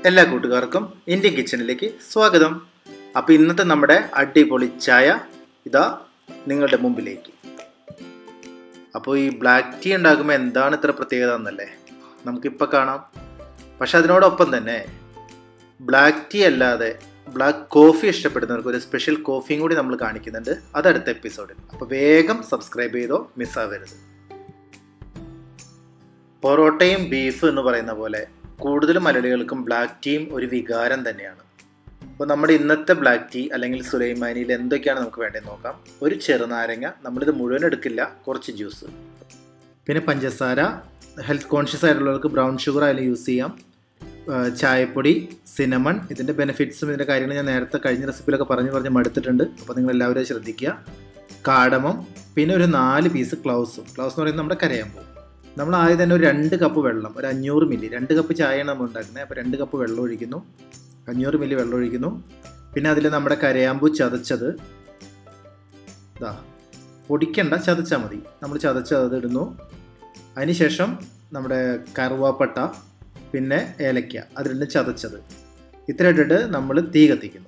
എല്ലാ കൂട്ടുകാർക്കും ഇന്ത്യൻ കിച്ചണിലേക്ക് സ്വാഗതം അപ്പോൾ ഇന്നത്തെ നമ്മുടെ അടിപൊളി ചായ ഇതാ നിങ്ങളുടെ മുമ്പിലേക്ക് അപ്പോൾ ഈ ബ്ലാക്ക് ടീ ഉണ്ടാക്കുമ്പോൾ എന്താണ് ഇത്ര പ്രത്യേകത എന്നല്ലേ നമുക്കിപ്പോൾ കാണാം പക്ഷെ അതിനോടൊപ്പം തന്നെ ബ്ലാക്ക് ടീ അല്ലാതെ ബ്ലാക്ക് കോഫി ഇഷ്ടപ്പെടുന്നവർക്ക് ഒരു സ്പെഷ്യൽ കോഫിയും കൂടി നമ്മൾ കാണിക്കുന്നുണ്ട് അത് അടുത്ത എപ്പിസോഡിൽ അപ്പോൾ വേഗം സബ്സ്ക്രൈബ് ചെയ്തോ മിസ്സാവരുത് പൊറോട്ടയും ബീഫ് എന്ന് പറയുന്ന പോലെ കൂടുതൽ മലയാളികൾക്കും ബ്ലാക്ക് ടീയും ഒരു വികാരം തന്നെയാണ് അപ്പോൾ നമ്മുടെ ഇന്നത്തെ ബ്ലാക്ക് ടീ അല്ലെങ്കിൽ സുലൈമാനിയിൽ എന്തൊക്കെയാണ് നമുക്ക് വേണ്ടത് നോക്കാം ഒരു ചെറുനാരങ്ങ നമ്മളിത് മുഴുവൻ എടുക്കില്ല കുറച്ച് ജ്യൂസ് പിന്നെ പഞ്ചസാര ഹെൽത്ത് കോൺഷ്യസ് ആയിട്ടുള്ളവർക്ക് ബ്രൗൺ ഷുഗർ ആയാലും യൂസ് ചെയ്യാം ആ, ചായപ്പൊടി സിനമൺ ഇതിൻ്റെ ബെനിഫിറ്റ്സും ഇതിൻ്റെ കാര്യങ്ങൾ ഞാൻ നേരത്തെ കഴിഞ്ഞ റെസിപ്പിയിലൊക്കെ പറഞ്ഞു പറഞ്ഞ് മടുത്തിട്ടുണ്ട് അപ്പോൾ നിങ്ങൾ എല്ലാവരും അത് ശ്രദ്ധിക്കുക കാടമം പിന്നെ ഒരു നാല് പീസ് ക്ലൗസും ക്ലൗസ് എന്ന് പറയുന്നത് നമ്മുടെ കരയാമ്പൂ നമ്മൾ ആദ്യം തന്നെ ഒരു രണ്ട് കപ്പ് വെള്ളം ഒരു അഞ്ഞൂറ് മില്ലി രണ്ട് കപ്പ് ചായയാണ് നമ്മൾ ഉണ്ടാക്കുന്നത് അപ്പോൾ രണ്ട് കപ്പ് വെള്ളം ഒഴിക്കുന്നു അഞ്ഞൂറ് മില്ലി വെള്ളം ഒഴിക്കുന്നു പിന്നെ അതിൽ നമ്മുടെ കരയാമ്പൂ ചതച്ചത് ഇതാ പൊടിക്കണ്ട ചതച്ചാൽ മതി നമ്മൾ ചതച്ചത് ഇടുന്നു അതിനുശേഷം നമ്മുടെ കറുവാപ്പട്ട പിന്നെ ഏലക്ക അത് രണ്ടും ചതച്ചത് ഇത്ര ഇട്ടിട്ട് നമ്മൾ തീ കത്തിക്കുന്നു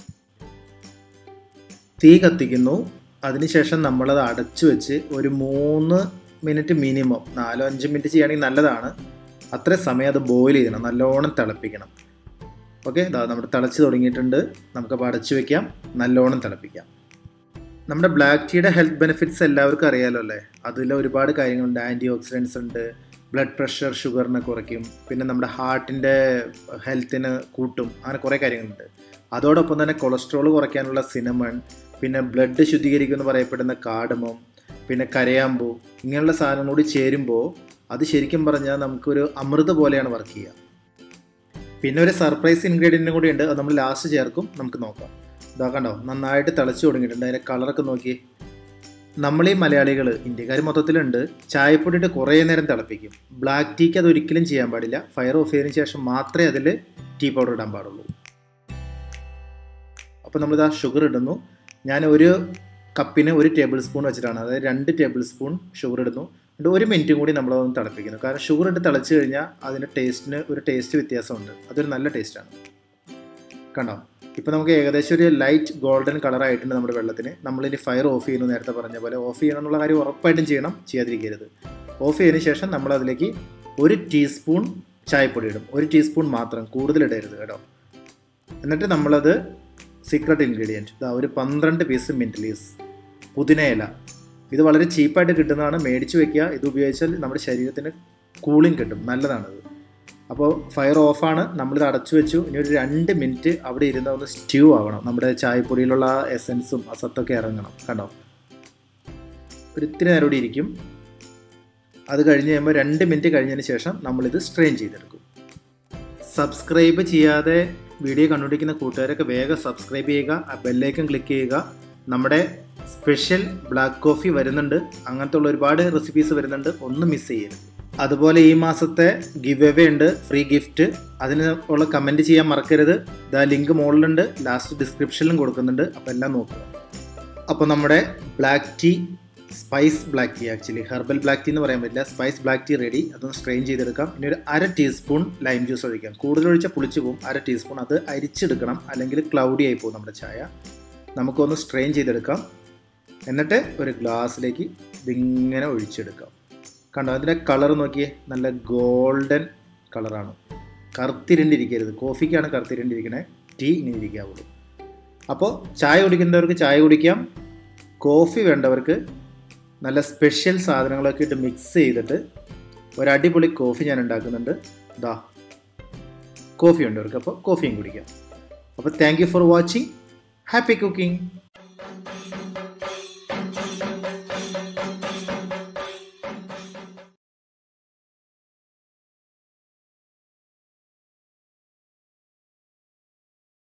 തീ കത്തിക്കുന്നു അതിനുശേഷം നമ്മളത് അടച്ചു വെച്ച് ഒരു മൂന്ന് മിനിറ്റ് മിനിമം നാലോ അഞ്ച് മിനിറ്റ് ചെയ്യുകയാണെങ്കിൽ നല്ലതാണ് അത്ര സമയം അത് ബോയിൽ ചെയ്യണം നല്ലോണം തിളപ്പിക്കണം ഓക്കെ ഇതാ നമ്മുടെ തിളച്ച് തുടങ്ങിയിട്ടുണ്ട് നമുക്കപ്പോൾ അടച്ചു വെക്കാം നല്ലോണം തിളപ്പിക്കാം നമ്മുടെ ബ്ലാക്ക് ടീയുടെ ഹെൽത്ത് ബെനിഫിറ്റ്സ് എല്ലാവർക്കും അറിയാലോ അല്ലേ അതിൽ ഒരുപാട് കാര്യങ്ങളുണ്ട് ആൻറ്റി ഓക്സിഡൻസ് ഉണ്ട് ബ്ലഡ് പ്രഷർ ഷുഗറിനെ കുറയ്ക്കും പിന്നെ നമ്മുടെ ഹാർട്ടിൻ്റെ ഹെൽത്തിന് കൂട്ടും അങ്ങനെ കുറേ കാര്യങ്ങളുണ്ട് അതോടൊപ്പം തന്നെ കൊളസ്ട്രോൾ കുറയ്ക്കാനുള്ള സിനമൺ പിന്നെ ബ്ലഡ് ശുദ്ധീകരിക്കുമെന്ന് പറയപ്പെടുന്ന കാടമം പിന്നെ കരയാമ്പൂ ഇങ്ങനെയുള്ള സാധനം കൂടി ചേരുമ്പോൾ അത് ശരിക്കും പറഞ്ഞാൽ നമുക്കൊരു അമൃത പോലെയാണ് വർക്ക് ചെയ്യുക പിന്നെ ഒരു സർപ്രൈസ് ഇൻഗ്രീഡിയൻറ്റും കൂടി ഉണ്ട് അത് നമ്മൾ ലാസ്റ്റ് ചേർക്കും നമുക്ക് നോക്കാം ഇതാ കണ്ടോ നന്നായിട്ട് തിളച്ച് തുടങ്ങിയിട്ടുണ്ട് അതിൻ്റെ കളറൊക്കെ നോക്കി നമ്മൾ ഈ മലയാളികൾ ഇന്ത്യക്കാർ മൊത്തത്തിലുണ്ട് ചായപ്പൊടിയിട്ട് കുറേ നേരം തിളപ്പിക്കും ബ്ലാക്ക് ടീക്ക് അത് ഒരിക്കലും ചെയ്യാൻ പാടില്ല ഫയർ ഓഫ് ചെയ്തതിന് ശേഷം മാത്രമേ അതിൽ ടീ പൗഡർ ഇടാൻ പാടുള്ളൂ അപ്പോൾ നമ്മളിതാ ഷുഗർ ഇടുന്നു ഞാൻ ഒരു കപ്പിന് ഒരു ടേബിൾ സ്പൂൺ വെച്ചിട്ടാണ് അതായത് രണ്ട് ടേബിൾ സ്പൂൺ ഷുഗർ ഇടുന്നു എന്നിട്ട് ഒരു മിനിറ്റും കൂടി നമ്മളതൊന്ന് തിളപ്പിക്കുന്നു കാരണം ഷുഗർ ഇട്ട് തിളച്ച് കഴിഞ്ഞാൽ അതിൻ്റെ ടേസ്റ്റിന് ഒരു ടേസ്റ്റ് വ്യത്യാസമുണ്ട് അതൊരു നല്ല ടേസ്റ്റാണ് കണ്ടോ ഇപ്പോൾ നമുക്ക് ഏകദേശം ഒരു ലൈറ്റ് ഗോൾഡൻ കളർ ആയിട്ടുണ്ട് നമ്മുടെ വെള്ളത്തിന് നമ്മളിനി ഫയർ ഓഫ് ചെയ്യുന്നു നേരത്തെ പറഞ്ഞ പോലെ ഓഫ് ചെയ്യണം എന്നുള്ള കാര്യം ഉറപ്പായിട്ടും ചെയ്യണം ചെയ്യാതിരിക്കരുത് ഓഫ് ചെയ്തതിന് ശേഷം നമ്മൾ അതിലേക്ക് ഒരു ടീസ്പൂൺ ചായപ്പൊടി ഇടും ഒരു ടീസ്പൂൺ മാത്രം കൂടുതൽ ഇടരുത് കേട്ടോ എന്നിട്ട് നമ്മളത് സീക്രട്ട് ഇൻഗ്രീഡിയൻറ്റ് ഇതാ ഒരു പന്ത്രണ്ട് പീസ് മിൻറ്റ് ലീവ്സ് പുതിനയില ഇത് വളരെ ചീപ്പായിട്ട് കിട്ടുന്നതാണ് മേടിച്ച് വെക്കുക ഇത് ഉപയോഗിച്ചാൽ നമ്മുടെ ശരീരത്തിന് കൂളിംഗ് കിട്ടും നല്ലതാണിത് അപ്പോൾ ഫയർ ഓഫാണ് നമ്മളിത് അടച്ചു വെച്ചു ഇനി ഒരു രണ്ട് മിനിറ്റ് അവിടെ ഇരുന്ന് ഒന്ന് സ്റ്റ്യൂ ആവണം നമ്മുടെ ചായപ്പൊടിയിലുള്ള എസൻസും അസത്തൊക്കെ ഇറങ്ങണം കണ്ടോ ഒരു ഇത്തിരി നേരം കൂടി ഇരിക്കും അത് കഴിഞ്ഞ് കഴിയുമ്പോൾ രണ്ട് മിനിറ്റ് കഴിഞ്ഞതിന് ശേഷം നമ്മളിത് സ്ട്രെയിൻ ചെയ്തെടുക്കും സബ്സ്ക്രൈബ് ചെയ്യാതെ വീഡിയോ കണ്ടുപിടിക്കുന്ന കൂട്ടുകാരൊക്കെ വേഗം സബ്സ്ക്രൈബ് ചെയ്യുക ആ ബെല്ലൈക്കൺ ക്ലിക്ക് ചെയ്യുക നമ്മുടെ സ്പെഷ്യൽ ബ്ലാക്ക് കോഫി വരുന്നുണ്ട് അങ്ങനത്തെ ഉള്ള ഒരുപാട് റെസിപ്പീസ് വരുന്നുണ്ട് ഒന്നും മിസ് ചെയ്യരുത് അതുപോലെ ഈ മാസത്തെ ഗിവ് എവേ ഉണ്ട് ഫ്രീ ഗിഫ്റ്റ് അതിന് ഉള്ള കമൻറ്റ് ചെയ്യാൻ മറക്കരുത് ഇതാ ലിങ്ക് മുകളിലുണ്ട് ലാസ്റ്റ് ഡിസ്ക്രിപ്ഷനിലും കൊടുക്കുന്നുണ്ട് അപ്പോൾ എല്ലാം നോക്കുക അപ്പോൾ നമ്മുടെ black tea spice black tea actually herbal black tea എന്ന് പറയാൻ പറ്റില്ല സ്പൈസ് ബ്ലാക്ക് ടീ റെഡി അതൊന്ന് സ്ട്രെയിൻ ചെയ്തെടുക്കാം ഇനി ഒരു അര ടീസ്പൂൺ ലൈം ജ്യൂസ് ഒഴിക്കാം കൂടുതൽ ഒഴിച്ചാൽ പുളിച്ചു പോകും അര ടീസ്പൂൺ അത് അരിച്ചെടുക്കണം അല്ലെങ്കിൽ ക്ലൗഡി ആയി പോകും നമ്മുടെ ചായ നമുക്കൊന്ന് സ്ട്രെയിൻ ചെയ്തെടുക്കാം എന്നിട്ട് ഒരു ഗ്ലാസ്സിലേക്ക് ഇതിങ്ങനെ ഒഴിച്ചെടുക്കാം കണ്ടോ അതിൻ്റെ കളർ നോക്കിയേ നല്ല ഗോൾഡൻ കളറാണ് കറുത്തിരണ്ടിരിക്കരുത് കോഫിക്കാണ് കറുത്തിരണ്ടിരിക്കണേ ടീ ഇങ്ങനെ ഇരിക്കാവുള്ളൂ അപ്പോൾ ചായ കുടിക്കുന്നവർക്ക് ചായ കുടിക്കാം കോഫി വേണ്ടവർക്ക് നല്ല സ്പെഷ്യൽ സാധനങ്ങളൊക്കെ ഇട്ട് മിക്സ് ചെയ്തിട്ട് ഒരു അടിപൊളി കോഫി ഞാൻ ഉണ്ടാക്കുന്നുണ്ട് ദാ കോഫി ഉണ്ടവർക്ക് അപ്പോൾ കോഫിയും കുടിക്കാം അപ്പോൾ thank you for watching happy cooking